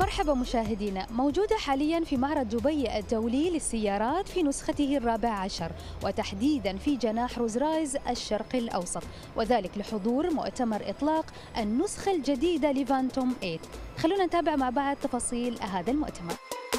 مرحبا مشاهدينا موجودة حاليا في معرض دبي الدولي للسيارات في نسخته الرابع عشر وتحديدا في جناح روز رايز الشرقي الأوسط وذلك لحضور مؤتمر إطلاق النسخة الجديدة لفانتوم 8 خلونا نتابع مع بعض تفاصيل هذا المؤتمر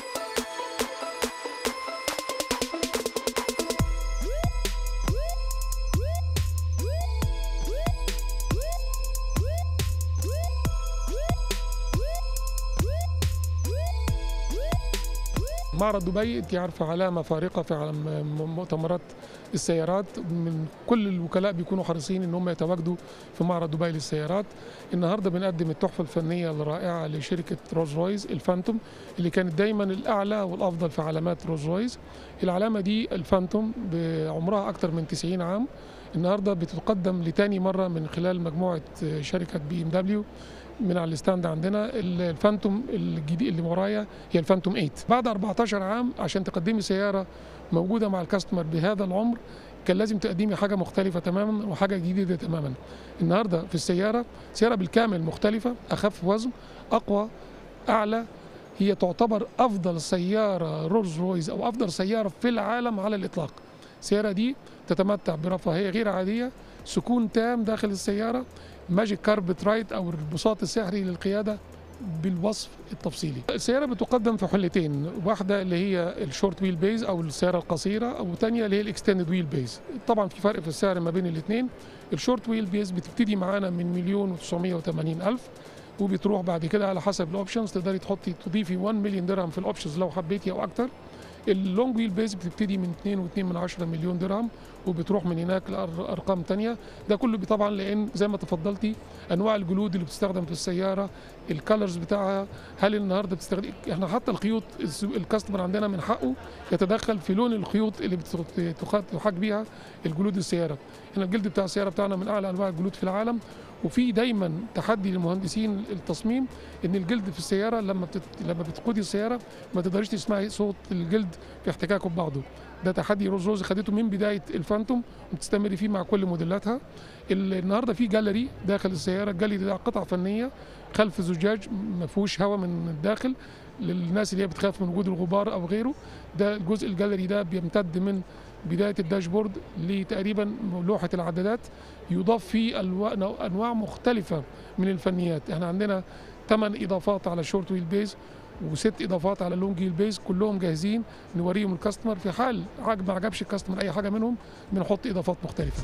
معرض دبي انت عارفه علامه فارقه في عالم مؤتمرات السيارات من كل الوكلاء بيكونوا حريصين ان هم يتواجدوا في معرض دبي للسيارات النهارده بنقدم التحفه الفنيه الرائعه لشركه روز رويز الفانتوم اللي كانت دايما الاعلى والافضل في علامات روز رويز العلامه دي الفانتوم بعمرها اكثر من 90 عام النهارده بتقدم لتاني مره من خلال مجموعه شركه بي ام دبليو من على الستاند عندنا الفانتوم الجديد اللي ورايا هي الفانتوم 8 بعد 14 عام عشان تقدمي سياره موجوده مع الكاستمر بهذا العمر كان لازم تقدمي حاجه مختلفه تماما وحاجه جديده تماما النهارده في السياره سياره بالكامل مختلفه اخف وزن اقوى اعلى هي تعتبر افضل سياره رولز رويز او افضل سياره في العالم على الاطلاق السياره دي تتمتع برفاهيه غير عاديه سكون تام داخل السياره ماجيك كاربت رايت او البساط السحري للقياده بالوصف التفصيلي السيارة بتقدم في حلتين واحدة اللي هي الشورت ويل بيز أو السيارة القصيرة أو ثانية اللي هي الاكستندد ويل بيز طبعا في فرق في السعر ما بين الاثنين الشورت ويل بيز بتبتدي معانا من مليون و980 ألف وبتروح بعد كده على حسب الاوبشنز تقدري تحطي تضيفي 1 مليون درهم في الاوبشنز لو حبيتي او اكتر اللونج ويل بيز بتبتدي من 2.2 من 10 مليون درهم وبتروح من هناك لارقام تانية ده كله طبعا لان زي ما تفضلتي انواع الجلود اللي بتستخدم في السياره الكالرز بتاعها هل النهارده بتستخدم احنا حتى الخيوط الكاستمر عندنا من حقه يتدخل في لون الخيوط اللي بتحاك بيها الجلود السياره احنا الجلد بتاع السياره بتاعنا من اعلى انواع الجلود في العالم وفي دايما تحدي للمهندسين التصميم ان الجلد في السياره لما بتت... لما بتقودي السياره ما تقدريش تسمعي صوت الجلد في احتكاكه ببعضه ده تحدي روز روز خدته من بدايه الفانتوم وبتستمر فيه مع كل موديلاتها النهارده في جاليري داخل السياره الجاليري ده قطع فنيه خلف زجاج ما فيهوش هواء من الداخل للناس اللي هي بتخاف من وجود الغبار او غيره ده الجزء الجاليري ده بيمتد من بدايه الداشبورد لتقريبا لوحه العدادات يضاف فيه انواع مختلفه من الفنيات احنا عندنا ثمان اضافات على الشورت ويل بيز وست اضافات على اللونج ويل بيز كلهم جاهزين نوريهم الكاستمر في حال عجب ما عجبش الكاستمر اي حاجه منهم بنحط اضافات مختلفه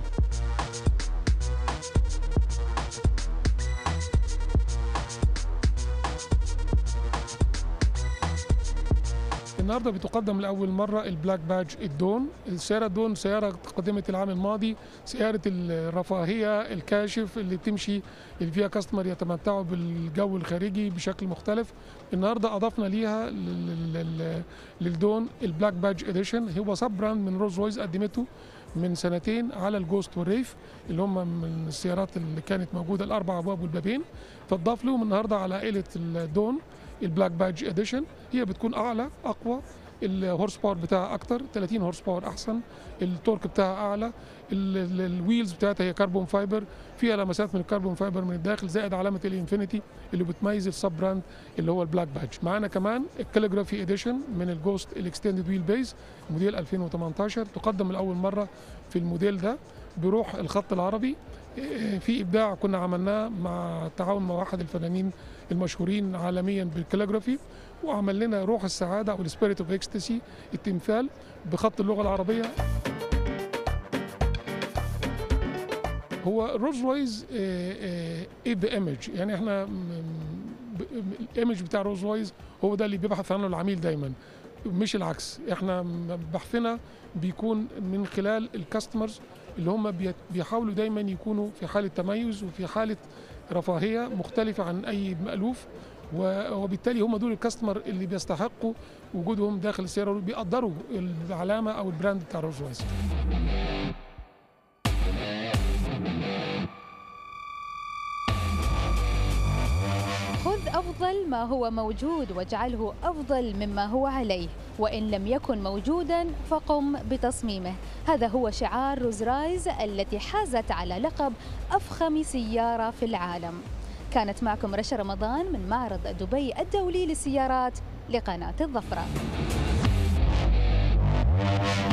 النهارده بتقدم لاول مره البلاك باج الدون السياره الدون سياره قدمت العام الماضي سياره الرفاهيه الكاشف اللي بتمشي اللي فيها كاستمر يتمتعوا بالجو الخارجي بشكل مختلف النهارده اضفنا ليها للدون البلاك باج اديشن هو سب براند من روز رويز قدمته من سنتين على الجوست والريف اللي هم من السيارات اللي كانت موجوده الاربع ابواب والبابين فاضاف لهم النهارده على عائله الدون البلاك باج اديشن هي بتكون اعلى اقوى الهورس باور بتاعها اكتر 30 هورس باور احسن التورك بتاعها اعلى الويلز بتاعتها هي كربون فايبر فيها لمسات من الكربون فايبر من الداخل زائد علامه الانفينيتي اللي بتميز السب براند اللي هو البلاك باج معانا كمان الكاليجرافي اديشن من الجوست الاكستندد ويل بيز موديل 2018 تقدم لاول مره في الموديل ده بروح الخط العربي في ابداع كنا عملناه مع التعاون مع واحد الفنانين المشهورين عالميا بالكاليجرافي وعمل لنا روح السعاده او السبيريت اوف اكستسي التمثال بخط اللغه العربيه هو رولز رويز ايه ذا ايمج يعني احنا الايمج بتاع رولز رويز هو ده اللي بيبحث عنه العميل دايما مش العكس احنا بحثنا بيكون من خلال الكاستمرز اللي هم بيحاولوا دايما يكونوا في حاله تميز وفي حاله رفاهيه مختلفه عن اي مالوف وبالتالي هم دول الكاستمر اللي بيستحقوا وجودهم داخل السياره وبيقدروا العلامه او البراند بتاع رولز رويس خذ أفضل ما هو موجود واجعله أفضل مما هو عليه وإن لم يكن موجودا فقم بتصميمه هذا هو شعار روز رايز التي حازت على لقب أفخم سيارة في العالم كانت معكم رشا رمضان من معرض دبي الدولي للسيارات لقناة الظفرة